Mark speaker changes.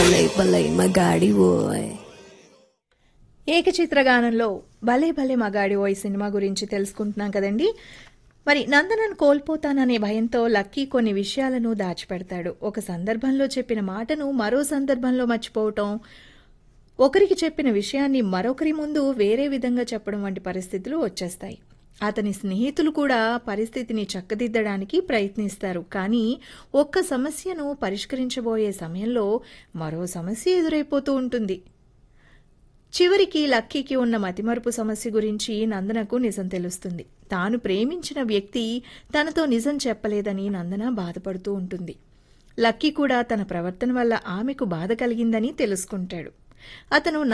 Speaker 1: భలే భలే మగాడి ఓయ్
Speaker 2: ఏకచిత్ర గానంలో భలే భలే మగాడి ఓయ్ సినిమా గురించి తెలుసుకుంటున్నాం కదండి మరి నందనను కోల్పోతాననే భయంతో లక్కీ కొన్ని విషయాలను దాచిపెడతాడు ఒక సందర్భంలో చెప్పిన మాటను మరో సందర్భంలో మర్చిపోవటం ఒకరికి చెప్పిన విషయాన్ని మరొకరి ముందు వేరే విధంగా చెప్పడం వంటి పరిస్థితులు వచ్చేస్తాయి అతని స్నేహితులు కూడా పరిస్థితిని చక్కదిద్దడానికి ప్రయత్నిస్తారు కానీ ఒక్క సమస్యను పరిష్కరించబోయే సమయంలో మరో సమస్య ఎదురైపోతూ ఉంటుంది చివరికి లక్కీకి ఉన్న మతిమరుపు సమస్య గురించి నందనకు నిజం తెలుస్తుంది తాను ప్రేమించిన వ్యక్తి తనతో నిజం చెప్పలేదని నందన బాధపడుతూ ఉంటుంది లక్కీ కూడా తన ప్రవర్తన వల్ల ఆమెకు బాధ కలిగిందని తెలుసుకుంటాడు అతను